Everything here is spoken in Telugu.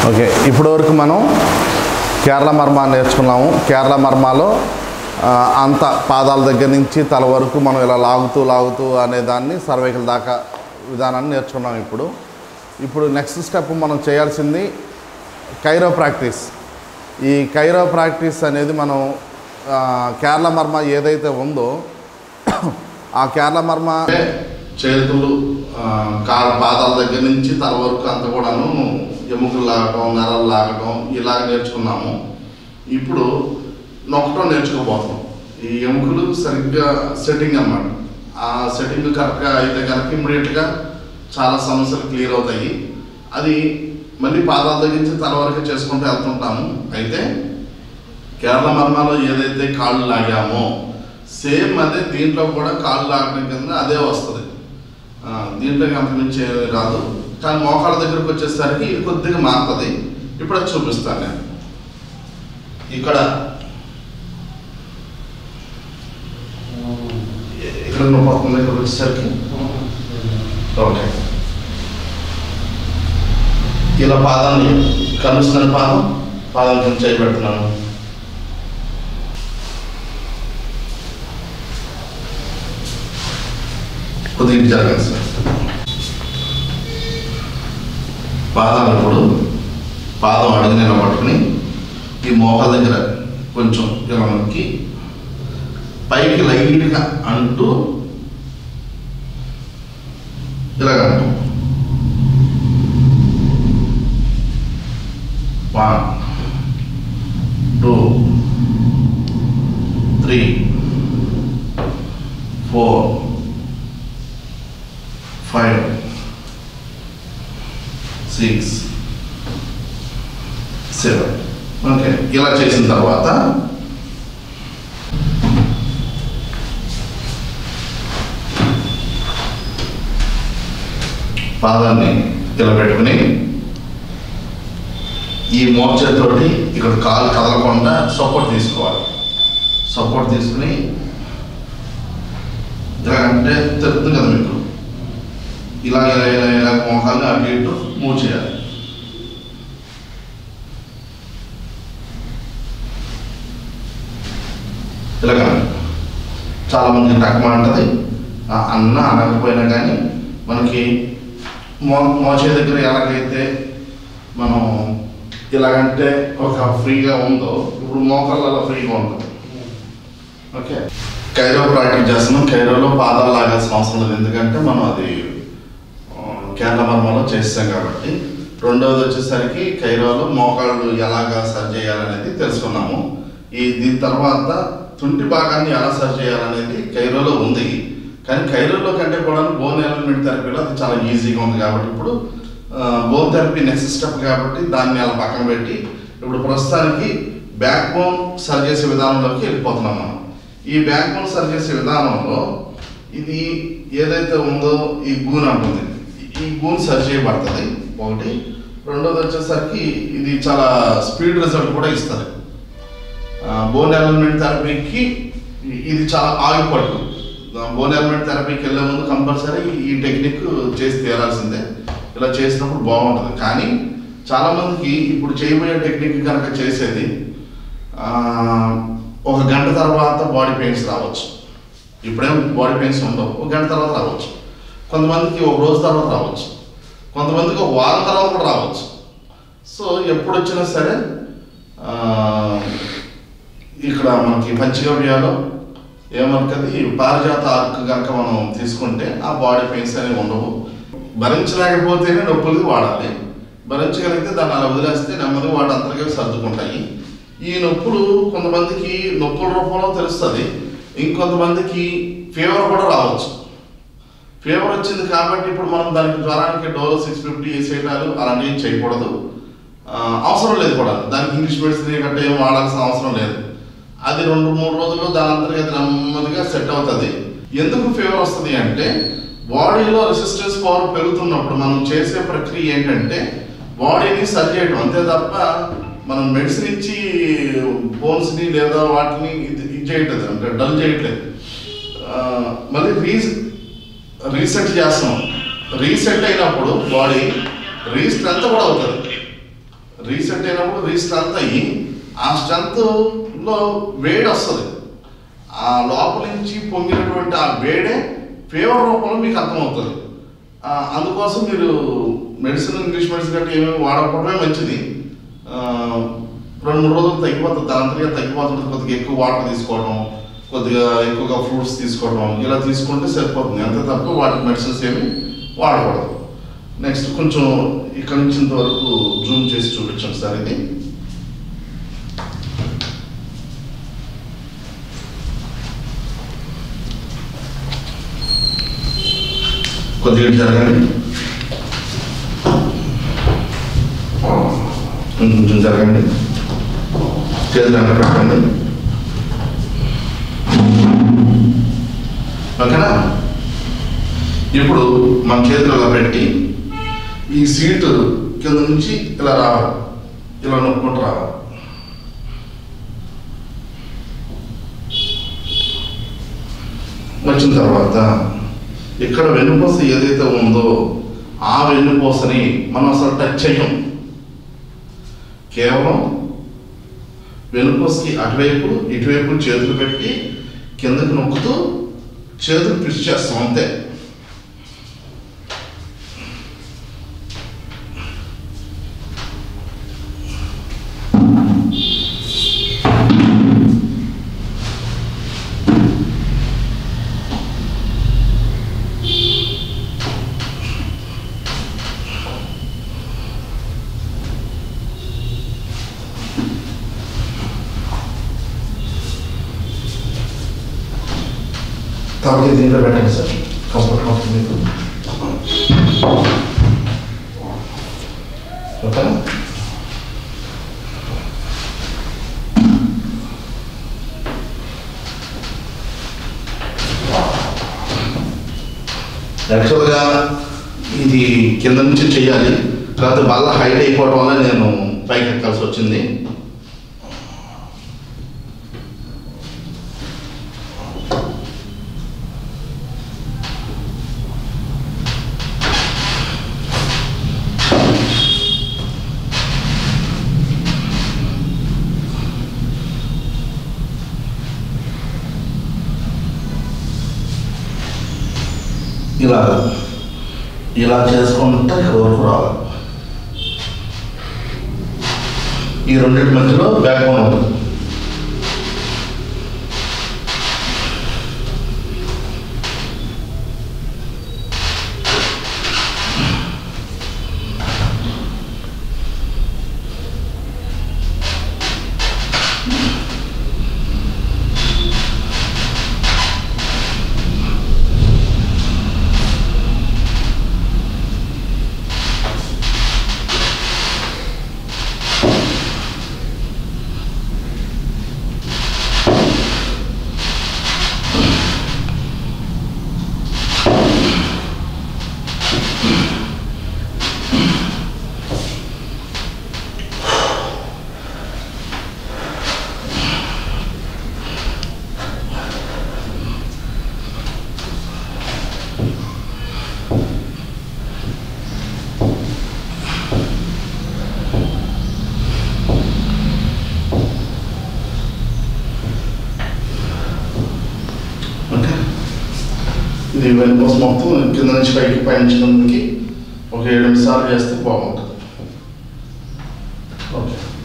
ఓకే ఇప్పటి వరకు మనం కేరళ మర్మ నేర్చుకున్నాము కేరళ మర్మాలో ఆ, అంత పాదాల దగ్గర నుంచి తల వరకు మనం ఇలా లాగుతూ లాగుతూ అనే దాన్ని సర్వైకల్ దాకా విధానాన్ని నేర్చుకున్నాం ఇప్పుడు ఇప్పుడు నెక్స్ట్ స్టెప్ మనం చేయాల్సింది కైరో ప్రాక్టీస్ ఈ కైరో ప్రాక్టీస్ అనేది మనం ఆ, కేరళ మర్మ ఏదైతే ఉందో ఆ కేరళ మర్మ చేతులు కాళ్ళ పాదాల దగ్గర నుంచి తల వరకు అంత కూడాను ఎముకలు లాగటం నరాలు లాగటం ఇలాగ నేర్చుకున్నాము ఇప్పుడు నొక్కటం నేర్చుకోబోతున్నాం ఈ ఎముకలు సరిగ్గా సెట్టింగ్ అన్నమాట ఆ సెట్టింగ్ కరెక్ట్గా అయితే కనుక ఇమ్మీడియట్గా చాలా సమస్యలు క్లియర్ అవుతాయి అది మళ్ళీ పాదాల దగ్గర నుంచి తల వరకు చేసుకుంటూ వెళ్తుంటాము అయితే కేరళ మర్మాలో ఏదైతే కాళ్ళు లాగామో సేమ్ అదే దీంట్లో కూడా కాళ్ళు లాగడం కింద అదే వస్తుంది ఆ, దీంట్లో అంతమించి ఏమీ రాదు కానీ మోకాళ్ళ దగ్గరకు వచ్చేసరికి ఇది కొద్దిగా మారుతుంది ఇప్పుడు అది చూపిస్తాను నేను ఇక్కడ ఇక్కడ నొప్పి వస్తుంది ఇక్కడ వచ్చేసరికి ఓకే ఇలా పాదాన్ని కలుస్తున్న పాదం పాదం కింద చేయి పెడుతున్నాను కొద్దిగా ఇటు జరగండి సార్ పాదాలు ఇప్పుడు పాదం అడుగు నిలబట్టుకుని ఈ మోకాల దగ్గర కొంచెం ఇలా నొక్కి పైకి లైట్గా అంటూ ఇలాగ అంటూ one two three four five six seven okay ఇలా చేసిన తర్వాత పాదాన్ని ఇలా పెట్టుకుని ఈ మోర్చతోటి ఇక్కడ కాలు కదలకుండా సపోర్ట్ తీసుకోవాలి సపోర్ట్ తీసుకుని ఇలా అంటే తెలుస్తుంది కదా మీకు ఇలా ఇలా ఇలా ఇలా మోకాల్ని అటు ఇటు మూవ్ చేయాలి ఇలాగా చాలా మంది టక్మ అంటది ఆ అన్న అనకపోయినా కానీ మనకి మో మోచే దగ్గర ఎలాగైతే మనం ఇలాగంటే ఒక ఫ్రీగా ఉందో ఇప్పుడు మోకాళ్ళలో ఫ్రీగా ఉంటుంది ఓకే కైరో ప్రాక్టీస్ చేస్తున్నాం కైరోలో పాదాలు లాగాల్సిన అవసరం లేదు ఎందుకంటే మనం అది ఆ, కేరళ మర్మలో చేస్తాం కాబట్టి రెండవది వచ్చేసరికి కైరోలో మోకాళ్ళు ఎలాగా సరి చేయాలనేది తెలుసుకున్నాము ఈ దీని తర్వాత తుంటి భాగాన్ని ఎలా సరి చేయాలనేది కైరోలో ఉంది కానీ కైరోలో కంటే కూడా బోన్ ఎలిమెంట్ థెరపీలో అది చాలా ఈజీగా ఉంది కాబట్టి ఇప్పుడు బోన్ థెరపీ నెక్స్ట్ స్టెప్ కాబట్టి దాన్ని అలా పక్కన పెట్టి ఇప్పుడు ప్రస్తుతానికి బ్యాక్ బోన్ సరి చేసే విధానంలోకి వెళ్ళిపోతున్నాం మనం ఈ బ్యాక్ బోన్ సరి చేసే విధానంలో ఇది ఏదైతే ఉందో ఈ గూన్ అంటుంది ఈ గూన్ సరి చేయబడుతుంది ఒకటి రెండోది వచ్చేసరికి ఇది చాలా స్పీడ్ రిజల్ట్ కూడా ఇస్తుంది బోన్ ఎలిమెంట్ థెరపీకి ఇది చాలా ఆగిపట్టు బోన్ ఎలిమెంట్ థెరపీకి వెళ్ళే ముందు కంపల్సరీ ఈ టెక్నిక్ చేసి తీరాల్సిందే ఇలా చేసినప్పుడు బాగుంటుంది కానీ చాలా మందికి ఇప్పుడు చేయబోయే టెక్నిక్ కనుక చేసేది ఆ, ఒక గంట తర్వాత బాడీ పెయిన్స్ రావచ్చు ఇప్పుడేం బాడీ పెయిన్స్ ఉండవు ఒక గంట తర్వాత రావచ్చు కొంతమందికి ఒక రోజు తర్వాత రావచ్చు కొంతమందికి ఒక వారం తర్వాత కూడా రావచ్చు సో ఎప్పుడు వచ్చినా సరే ఆ, ఇక్కడ మనకి పంచగవ్యాలో ఏమనుకది పారిజాత ఆర్క్ కనుక మనం తీసుకుంటే ఆ బాడీ పెయిన్స్ అనేవి ఉండవు భరించలేకపోతేనే నొప్పులు వాడాలి భరించగలిగితే దాన్ని అలా వదిలేస్తే నెమ్మది వాటి అంతర్గా సర్దుకుంటాయి ఈ నొప్పులు కొంతమందికి నొప్పుల రూపంలో తెలుస్తుంది ఇంకొంతమందికి ఫీవర్ కూడా రావచ్చు ఫీవర్ వచ్చింది కాబట్టి ఇప్పుడు మనం దానికి జ్వరానికి డోలో సిక్స్ ఫిఫ్టీ వేసేయటాలు అలాంటివి చేయకూడదు ఆ, అవసరం లేదు కూడా దానికి ఇంగ్లీష్ మెడిసిన్ గట్రా ఏం వాడాల్సిన అవసరం లేదు అది రెండు మూడు రోజులు దాని అంతర్గత నెమ్మదిగా సెట్ అవుతుంది ఎందుకు ఫీవర్ వస్తుంది అంటే బాడీలో రెసిస్టెన్స్ పవర్ పెరుగుతున్నప్పుడు మనం చేసే ప్రక్రియ ఏంటంటే బాడీని సరి చేయడం అంతే తప్ప మనం మెడిసిన్ ఇచ్చి బోన్స్ని లేదా వాటిని ఇది ఇది చేయట్లేదు అంటే డల్ చేయట్లేదు ఆ, మళ్ళీ రీస్ రీసెట్ చేస్తాం రీసెట్ అయినప్పుడు బాడీ రీస్ట్రెంత్ కూడా అవుతుంది రీసెట్ అయినప్పుడు రీస్ట్రెంత్ అయ్యి ఆ స్ట్రెంత్లో వేడి వస్తుంది ఆ లోపల నుంచి పొంగినటువంటి ఆ వేడే ఫీవర్ రూపంలో మీకు అర్థమవుతుంది ఆ, అందుకోసం మీరు మెడిసిన్ ఇంగ్లీష్ మెడిసిన్ గట్రా ఏమేమి వాడకపోవడమే మంచిది ఆ, రెండు మూడు రోజులు తగ్గిపోతుంది దానంతగా తగ్గిపోతుంది కొద్దిగా ఎక్కువ వాటర్ తీసుకోవడం కొద్దిగా ఎక్కువగా ఫ్రూట్స్ తీసుకోవడం ఇలా తీసుకుంటే సరిపోతుంది అంతే తప్ప వాటికి మెడిసిన్స్ ఏమి వాడకూడదు నెక్స్ట్ కొంచెం ఇక్కడ నుంచి ఇంతవరకు జూమ్ చేసి చూపించండి సార్ ఇది కొద్దిగా ఇటు జరగండి ఇంకొంచెం జరగండి చేతులు వెనక పెట్టండి ఓకేనా ఇప్పుడు మన చేతులు ఇలా పెట్టి ఈ సీటు కింద నుంచి ఇలా రావాలి ఇలా నొక్కుంటూ రావాలి వచ్చిన తర్వాత ఇక్కడ వెన్నుపూస ఏదైతే ఉందో ఆ వెన్నుపూసని మనం అసలు టచ్ చేయం కేవలం వెన్నుపూసకి అటువైపు ఇటువైపు చేతులు పెట్టి కిందకి నొక్కుతూ చేతులు పిచ్ చేస్తాం అంతే తమకి దీంట్లో పెట్టండి సార్ కంఫర్ట్ అవుతుంది మీకు ఓకేనా యాక్చువల్గా ఇది కింద నుంచి చేయాలి కాకపోతే వల్ల హైట్ అయిపోవడం వల్ల నేను పైకి ఎక్కాల్సి వచ్చింది ఇలా ఇలా చేసుకుంటే ఇక్కడ వరకు రావాలి ఈ రెండింటి మధ్యలో బ్యాక్ బోన్ ఉంటుంది ఓకే ఇది వెనుకోసం మొత్తం కింద నుంచి పైకి పై నుంచి కిందకి ఒక ఏడు సార్లు చేస్తే బాగుంటుంది ఓకే